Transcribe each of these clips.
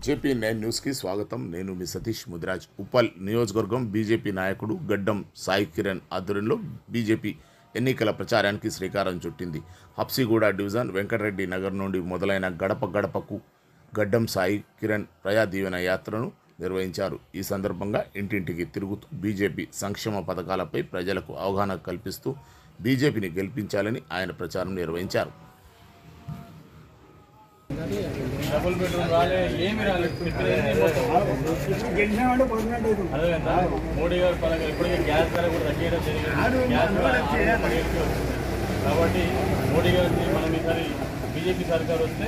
JP nine న్యూస్కి స్వాగతం నేను మీ సతీష్ ముదిరాజ్ ఉప్పల్ నియోజకవర్గం బీజేపీ నాయకుడు గడ్డం సాయి కిరణ్ ఆధ్వర్యంలో బీజేపీ ఎన్నికల ప్రచారానికి శ్రీకారం చుట్టింది హప్సిగూడ డివిజన్ వెంకటరెడ్డి నగర్ నుండి మొదలైన గడప గడపకు గడ్డం సాయి కిరణ్ ప్రజా దీవెన యాత్రను నిర్వహించారు ఈ సందర్భంగా ఇంటింటికి తిరుగుతూ బీజేపీ సంక్షేమ పథకాలపై ప్రజలకు అవగాహన కల్పిస్తూ బీజేపీని గెలిపించాలని ఆయన ప్రచారం నిర్వహించారు డబుల్ బెడ్రూమ్ రాలే ఏమి రాలేదు ఇప్పుడు ఇక్కడ ఏంది మొత్తం అదేవిధంగా మోడీ గారు పరంగా ఇప్పటికే గ్యాస్ ధర కూడా తగ్గించడం జరిగింది గ్యాస్ ధర ఆరు వందల పదిహేడుకి వచ్చింది. కాబట్టి మోడీ గారికి మనం ఈసారి బీజేపీ సర్కార్ వస్తే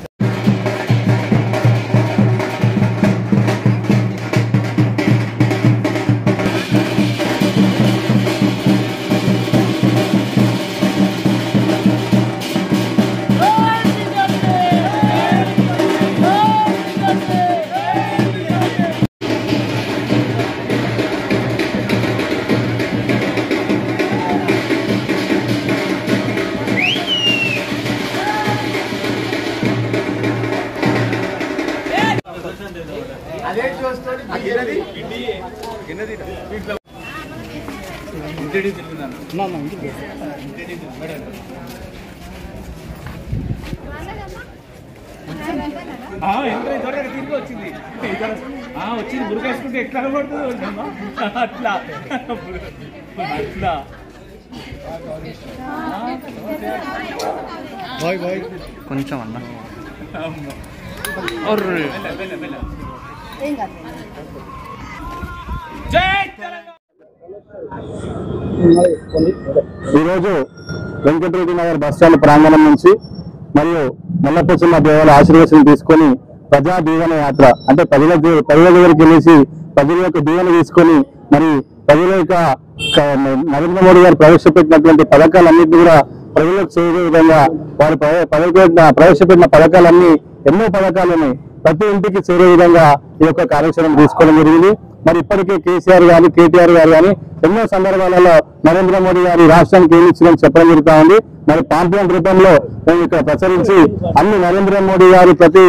తిరిగి వచ్చింది ఆ, వచ్చింది బురకేసుకుంటే ఎట్లా పడుతుందో ఉంటామా అట్లా అట్లా కొంచెం అన్న ఈరోజు వెంకటరెడ్డి నగర్ బస్ స్టాండ్ ప్రాంగణం నుంచి మరియు మల్లపూసమ్మ దేవాల ఆశీర్వచనం తీసుకొని ప్రజా దీవెన యాత్ర అంటే ప్రజల ది- ప్రజల దగ్గరికి వెళ్ళేసి ప్రజల యొక్క దీవెన తీసుకొని మరి ప్రజల యొక్క క- నరేంద్ర మోడీ గారు ప్రవేశపెట్టినటువంటి పథకాలన్నింటినీ కూడా ప్రజలకు చేరే విధంగా వారు ప్రవే- ప్రవేశపెట్టిన ప్రవేశపెట్టిన పథకాలన్నీ ఎన్నో పథకాలని ప్రతి ఇంటికి చేరే విధంగా ఈ యొక్క కార్యాచరణ తీసుకోవడం జరిగింది మరి ఇప్పటికే కేసీఆర్ గారు కేటీఆర్ గారు కానీ ఎన్నో సందర్భాలలో నరేంద్ర మోడీ గారి రాష్ట్రానికి ఏమి ఇచ్చిందని చెప్పడం జరుగుతా ఉంది మరి పాంప్లెంట్ రూపంలో మేము ఇక్కడ ప్రచురించి అన్ని నరేంద్ర మోడీ గారి ప్రతి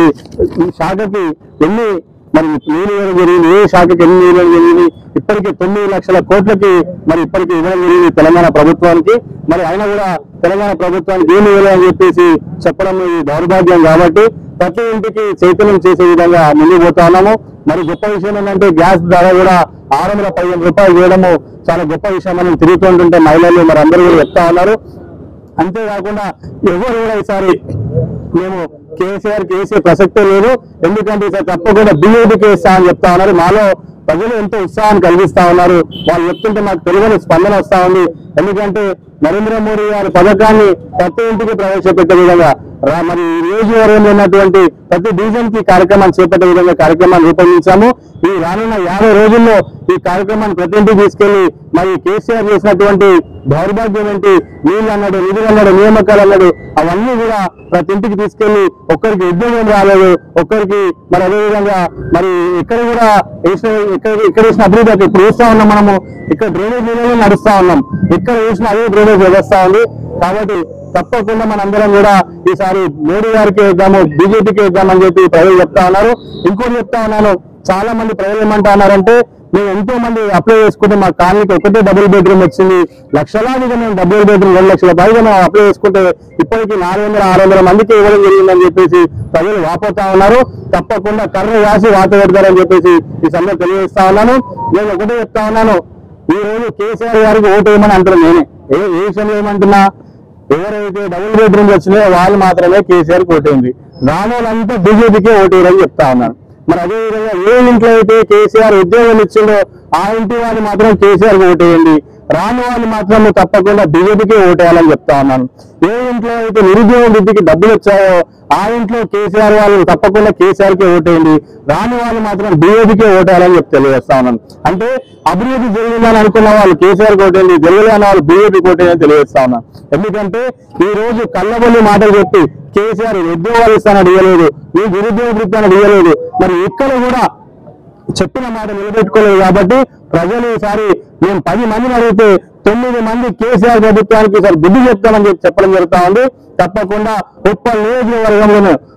శాఖకి ఎన్ని మరి నీళ్ళు ఇవ్వడం జరిగింది ఏ శాఖకి ఎన్ని నీళ్ళు ఇవ్వడం జరిగింది ఇప్పటికి తొమ్మిది లక్షల కోట్లకి మరి ఇప్పటికి ఇవ్వడం జరిగింది తెలంగాణ ప్రభుత్వానికి మరి అయినా కూడా తెలంగాణ ప్రభుత్వానికి ఏమి ఇవ్వలేదని చెప్పేసి చెప్పడం ఇది దౌర్భాగ్యం కాబట్టి ప్రతి ఇంటికి చైతన్యం చేసే విధంగా ముందుకు పోతా ఉన్నాము మరి గొప్ప విషయం ఏంటంటే గ్యాస్ ధర కూడా ఆరు వందల పదిహేను రూపాయలు చేయడము చాలా గొప్ప విషయం అని తిరుగుతుంటుంటే మహిళలు మరి అందరూ కూడా చెప్తా ఉన్నారు అంతేకాకుండా ఎవరు కూడా ఈసారి మేము కేసీఆర్ కేసీ ప్రసక్తే లేదు ఎందుకంటే ఈసారి తప్పకుండా బీజేపీకి ఇస్తా అని చెప్తా ఉన్నారు మాలో ప్రజలు ఎంతో ఉత్సాహాన్ని కలిగిస్తా ఉన్నారు వాళ్ళు చెప్తుంటే మాకు తెలుగులో స్పందన వస్తా ఉంది ఎందుకంటే నరేంద్ర మోడీ గారి పథకాన్ని ప్రతి ఇంటికి ప్రవేశపెట్టే విధంగా రా- మరి ఈ నియోజకవర్గంలో ఉన్నటువంటి ప్రతి డివిజన్ కి కార్యక్రమాన్ని చేపట్టే విధంగా కార్యక్రమాన్ని రూపొందించాము ఈ రానున్న యాభై రోజుల్లో ఈ కార్యక్రమాన్ని ప్రతి ఇంటికి తీసుకెళ్లి మరి కేసీఆర్ చేసినటువంటి దౌర్భాగ్యం ఏంటి నీళ్ళు అన్నాడు నిధులు అన్నాడు నియామకాలు అన్నాడు అవన్నీ కూడా ప్రతి ఇంటికి తీసుకెళ్లి ఒక్కరికి ఉద్యోగం రాలేదు ఒక్కరికి మరి అదేవిధంగా మరి ఇక్కడ కూడా వేసిన ఇక్కడ ఇక్కడ వేసిన అభివృద్ధి అయితే ఇప్పుడు చూస్తా ఉన్నాం మనము ఇక్కడ డ్రైనేజ్ నీళ్ళలో నడుస్తా ఉన్నాం ఇక్కడ వేసిన అదే డ్రైనేజ్ వ్యవస్థ ఉంది కాబట్టి తప్పకుండా మనందరం కూడా ఈసారి మోడీ గారికి వేద్దాము బీజేపీకి వేద్దామని చెప్పి ప్రజలు చెప్తా ఉన్నారు ఇంకోటి చెప్తా ఉన్నాను చాలా మంది ప్రజలు ఏమంటా ఉన్నారంటే మేము ఎంతో మంది అప్లై చేసుకుంటే మా కాలనీకి ఒకటే డబుల్ బెడ్రూమ్ వచ్చింది లక్షలాదిగా మేము డబుల్ బెడ్రూమ్ రెండు లక్షల పైగా మేము అప్లై చేసుకుంటే ఇప్పటికి నాలుగు వందల ఆరు వందల మందికి ఇవ్వడం జరిగిందని చెప్పేసి ప్రజలు వాపోతా ఉన్నారు తప్పకుండా కర్ర రాసి వాత పెడతారని చెప్పేసి ఈ సమయంలో తెలియజేస్తా ఉన్నాను నేను ఒకటే చెప్తా ఉన్నాను ఈ రోజు కేసీఆర్ గారికి ఓటు వేయమని అంటారు నేనే ఏ ఏ విషయంలో ఏమంటున్నా ఎవరైతే డబుల్ బెడ్రూమ్ వచ్చినాయో వాళ్ళు మాత్రమే కేసీఆర్ ఓటైంది రానోళ్ళంతా బీజేపీకే ఓటేయరని చెప్తా ఉన్నాను మరి అదే విధంగా ఏ ఇంట్లో అయితే కేసీఆర్ ఉద్యోగం ఇచ్చిండో ఆ ఇంటి వాళ్ళు మాత్రం కేసీఆర్ ఓటేయండి రాని వాళ్ళు మాత్రం తప్పకుండా బీజేపీకే ఓటేయాలని చెప్తా ఉన్నాను ఏ ఇంట్లో అయితే నిరుద్యోగ వృద్ధికి డబ్బులు వచ్చాయో ఆ ఇంట్లో కేసీఆర్ వాళ్ళు తప్పకుండా కేసీఆర్ కే ఓటేయండి రాని వాళ్ళు మాత్రం బీజేపీకే ఓటేయాలని చెప్పి తెలియజేస్తా ఉన్నాను అంటే అభివృద్ధి జరిగిందని అనుకున్న వాళ్ళు కేసీఆర్ ఓటేయండి జరగలేని వాళ్ళు బీజేపీ ఓటేయని తెలియజేస్తా ఉన్నాను ఎందుకంటే ఈ రోజు కళ్ళబొల్లి మాటలు చెప్పి కేసీఆర్ ఉద్యోగాలు ఇస్తానని ఇవ్వలేదు ఈ నిరుద్యోగ వృత్తి అని ఇవ్వలేదు మరి ఇక్కడ కూడా చెప్పిన మాట నిలబెట్టుకోలేదు కాబట్టి ప్రజలు ఈసారి మేము పది మందిని అడిగితే తొమ్మిది మంది కేసీఆర్ ప్రభుత్వానికి ఈసారి బుద్ధి చెప్తామని చెప్పి చెప్పడం జరుగుతా ఉంది తప్పకుండా ఉప్పల్ నియోజకవర్గంలోనే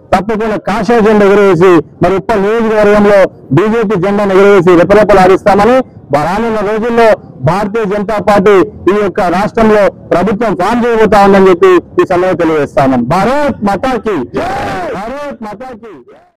తప్పకుండా కాషాయ జెండా ఎగురవేసి మరి ఉప్పల్ నియోజకవర్గంలో బీజేపీ జెండాను ఎగురవేసి రెపరెపలాడిస్తామని రానున్న రోజుల్లో భారతీయ జనతా పార్టీ ఈ యొక్క రాష్ట్రంలో ప్రభుత్వం ఫామ్ చేయబోతా ఉందని చెప్పి ఈ సమయం తెలియజేస్తా ఉన్నాం భారత్ మతాకి భారత్ మతాకి